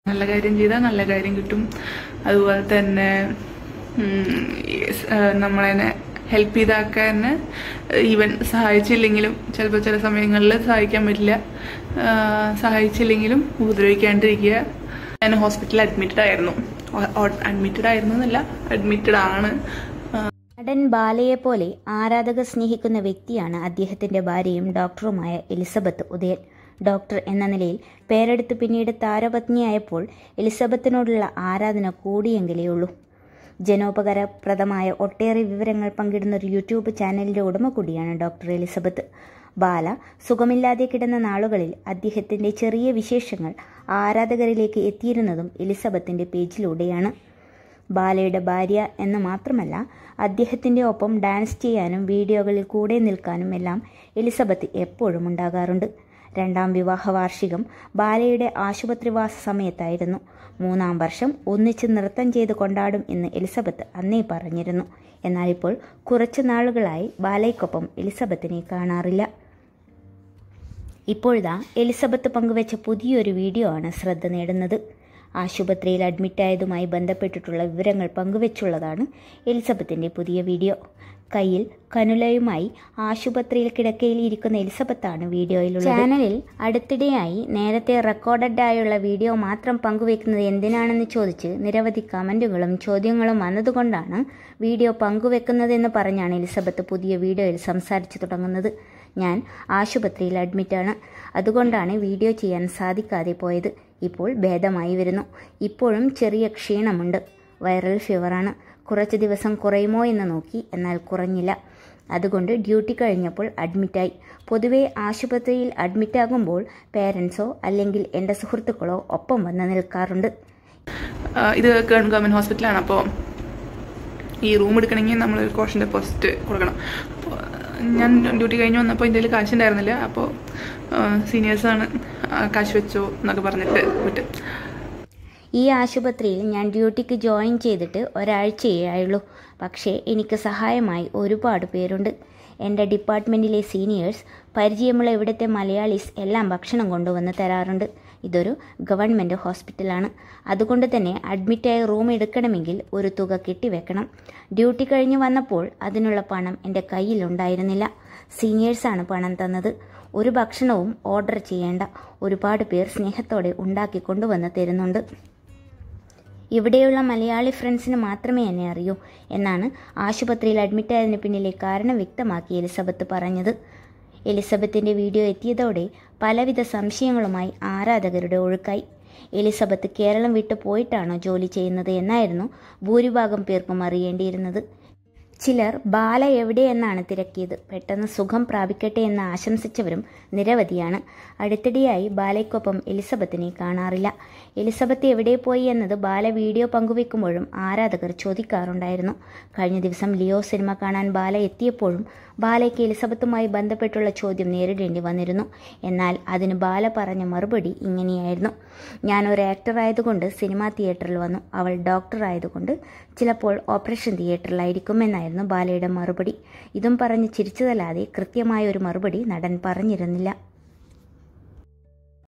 നല്ല കാര്യം ചെയ്താൽ നല്ല കാര്യം കിട്ടും അതുപോലെ തന്നെ ഉം, ഈ സ്- ആ, നമ്മളതിനെ ഹെൽപ്പ് ചെയ്താക്കാൻ ഈവൻ സഹായിച്ചില്ലെങ്കിലും ചിലപ്പോൾ ചില സമയങ്ങളിൽ സഹായിക്കാൻ പറ്റില്ല ആ, സഹായിച്ചില്ലെങ്കിലും ഉപദ്രവിക്കാണ്ടിരിക്കുക ഞാൻ ഹോസ്പിറ്റലിൽ അഡ്മിറ്റഡ് ആയിരുന്നു അഡ്മിറ്റഡ് ആയിരുന്നു എന്നല്ല അഡ്മിറ്റഡ് ആണ് നടൻ ബാലയെപ്പോലെ ആരാധകർ സ്നേഹിക്കുന്ന വ്യക്തിയാണ് അദ്ദേഹത്തിന്റെ ഭാര്യയും ഡോക്ടറുമായ എലിസബത്ത് ഉദയൻ ഡോക്ടർ എന്ന നിലയിൽ പേരെടുത്ത് പിന്നീട് താരപത്നിയായപ്പോൾ എലിസബത്തിനോടുള്ള ആരാധന കൂടിയെങ്കിലേ ഉള്ളൂ ജനോപകാരപ്രദമായ ഒട്ടേറെ വിവരങ്ങൾ പങ്കിടുന്ന ഒരു യൂട്യൂബ് ചാനലിന്റെ ഉടമ കൂടിയാണ് ഡോക്ടർ എലിസബത്ത് ബാല സുഖമില്ലാതെ കിടന്ന നാളുകളിൽ അദ്ദേഹത്തിന്റെ ചെറിയ വിശേഷങ്ങൾ ആരാധകരിലേക്ക് എത്തിയിരുന്നതും എലിസബത്തിന്റെ പേജിലൂടെയാണ് ബാലയുടെ ഭാര്യ എന്ന് മാത്രമല്ല അദ്ദേഹത്തിൻ്റെ ഒപ്പം ഡാൻസ് ചെയ്യാനും വീഡിയോകളിൽ കൂടെ നിൽക്കാനും എല്ലാം എലിസബത്ത് എപ്പോഴും ഉണ്ടാകാറുണ്ട് രണ്ടാം വിവാഹ വാർഷികം ബാലയുടെ ആശുപത്രിവാസ സമയത്തായിരുന്നു മൂന്നാം വർഷം ഒന്നിച്ച് നൃത്തം ചെയ്ത് കൊണ്ടാടും എന്ന് എലിസബത്ത് അന്നേ പറഞ്ഞിരുന്നു എന്നാൽ ഇപ്പോൾ കുറച്ചു നാളുകളായി ബാലയ്ക്കൊപ്പം എലിസബത്തിനെ കാണാറില്ല ഇപ്പോഴിതാ എലിസബത്ത് പങ്കുവച്ച പുതിയൊരു വീഡിയോ ആണ് ശ്രദ്ധ നേടുന്നത് ആശുപത്രിയിൽ അഡ്മിറ്റായതുമായി ബന്ധപ്പെട്ടിട്ടുള്ള വിവരങ്ങൾ പങ്കുവച്ചുള്ളതാണ് എലിസബത്തിൻ്റെ പുതിയ വീഡിയോ കയ്യിൽ കനുലയുമായി ആശുപത്രിയിൽ കിടക്കയിൽ ഇരിക്കുന്ന എലിസബത്താണ് വീഡിയോയിലുള്ളത് ചാനലിൽ അടുത്തിടെയായി നേരത്തെ റെക്കോർഡഡ് ആയുള്ള വീഡിയോ മാത്രം പങ്കുവെക്കുന്നത് എന്തിനാണെന്ന് ചോദിച്ച് നിരവധി കമൻറ്റുകളും ചോദ്യങ്ങളും വന്നതുകൊണ്ടാണ് വീഡിയോ പങ്കുവെക്കുന്നതെന്ന് പറഞ്ഞാണ് എലിസബത്ത് പുതിയ വീഡിയോയിൽ സംസാരിച്ചു തുടങ്ങുന്നത് ഞാൻ ആശുപത്രിയിൽ അഡ്മിറ്റാണ് അതുകൊണ്ടാണ് വീഡിയോ ചെയ്യാൻ സാധിക്കാതെ പോയത് ഇപ്പോൾ ഭേദമായി വരുന്നു ഇപ്പോഴും ചെറിയ ക്ഷീണമുണ്ട് വൈറൽ ഫീവറാണ് കുറച്ച് ദിവസം കുറയുമോ എന്ന് നോക്കി എന്നാൽ കുറഞ്ഞില്ല അതുകൊണ്ട് ഡ്യൂട്ടി കഴിഞ്ഞപ്പോൾ അഡ്മിറ്റായി പൊതുവെ ആശുപത്രിയിൽ അഡ്മിറ്റാകുമ്പോൾ പേരൻസോ അല്ലെങ്കിൽ എൻ്റെ സുഹൃത്തുക്കളോ ഒപ്പം വന്ന് നിൽക്കാറുണ്ട് ആ, ഇത് ഗവൺമെന്റ് ഹോസ്പിറ്റലാണ് അപ്പോൾ ഈ റൂം എടുക്കണമെങ്കിൽ നമ്മൾ ഒരു കോഷൻ ഡെപ്പോസിറ്റ് കൊടുക്കണം അപ്പോൾ ഞാൻ ഡ്യൂട്ടി കഴിഞ്ഞ് വന്നപ്പോൾ എൻ്റെ കയ്യിൽ കാശ് ഉണ്ടായിരുന്നില്ല അപ്പോൾ സീനിയേഴ്സാണ് കാശ് വെച്ചോ എന്നൊക്കെ പറഞ്ഞിട്ട് വിട്ട് ഈ ആശുപത്രിയിൽ ഞാൻ ഡ്യൂട്ടിക്ക് ജോയിൻ ചെയ്തിട്ട് ഒരാഴ്ചയേ ആയുള്ളൂ പക്ഷേ എനിക്ക് സഹായമായി ഒരുപാട് പേരുണ്ട് എൻ്റെ ഡിപ്പാർട്ട്മെൻറ്റിലെ സീനിയേഴ്സ് പരിചയമുള്ള ഇവിടുത്തെ മലയാളീസ് എല്ലാം ഭക്ഷണം കൊണ്ടുവന്ന് തരാറുണ്ട് ഇതൊരു ഗവൺമെൻറ് ഹോസ്പിറ്റലാണ് അതുകൊണ്ട് തന്നെ അഡ്മിറ്റായി റൂം എടുക്കണമെങ്കിൽ ഒരു തുക കെട്ടിവെക്കണം ഡ്യൂട്ടി കഴിഞ്ഞ് വന്നപ്പോൾ അതിനുള്ള പണം എൻ്റെ കയ്യിലുണ്ടായിരുന്നില്ല സീനിയേഴ്സാണ് പണം തന്നത് ഒരു ഭക്ഷണവും ഓർഡർ ചെയ്യേണ്ട ഒരുപാട് പേർ സ്നേഹത്തോടെ ഉണ്ടാക്കി കൊണ്ടുവന്ന് തരുന്നുണ്ട് ഇവിടെയുള്ള മലയാളി ഫ്രണ്ട്സിന് മാത്രമേ എന്നെ അറിയൂ എന്നാണ് ആശുപത്രിയിൽ അഡ്മിറ്റായതിന് പിന്നിലെ കാരണം വ്യക്തമാക്കി എലിസബത്ത് പറഞ്ഞത് എലിസബത്തിന്റെ വീഡിയോ എത്തിയതോടെ പലവിധ സംശയങ്ങളുമായി ആരാധകരുടെ ഒഴുക്കായി എലിസബത്ത് കേരളം വിട്ടു പോയിട്ടാണോ ജോലി ചെയ്യുന്നത് എന്നായിരുന്നു ഭൂരിഭാഗം പേർക്കും അറിയേണ്ടിയിരുന്നത് ചിലർ ബാല എവിടെയെന്നാണ് തിരക്കിയത് പെട്ടെന്ന് സുഖം പ്രാപിക്കട്ടെ എന്ന് ആശംസിച്ചവരും നിരവധിയാണ് അടുത്തിടെയായി ബാലയ്ക്കൊപ്പം എലിസബത്തിനെ കാണാറില്ല എലിസബത്ത് എവിടെ പോയി എന്നത് ബാല വീഡിയോ പങ്കുവെക്കുമ്പോഴും ആരാധകർ ചോദിക്കാറുണ്ടായിരുന്നു കഴിഞ്ഞ ദിവസം ലിയോ സിനിമ കാണാൻ ബാല എത്തിയപ്പോഴും ബാലയ്ക്ക് എലിസബത്തുമായി ബന്ധപ്പെട്ടുള്ള ചോദ്യം നേരിടേണ്ടി വന്നിരുന്നു എന്നാൽ അതിന് ബാല പറഞ്ഞ മറുപടി ഇങ്ങനെയായിരുന്നു ഞാൻ ഒരു ആക്ടർ ആയതുകൊണ്ട് സിനിമാ തിയേറ്ററിൽ വന്നു അവൾ ഡോക്ടർ ആയതുകൊണ്ട് ചിലപ്പോൾ ഓപ്പറേഷൻ തിയേറ്ററിലായിരിക്കും എന്നായിരുന്നു ബാലയുടെ മറുപടി ഇതും പറഞ്ഞ് ചിരിച്ചതല്ലാതെ കൃത്യമായ ഒരു മറുപടി നടൻ പറഞ്ഞിരുന്നില്ല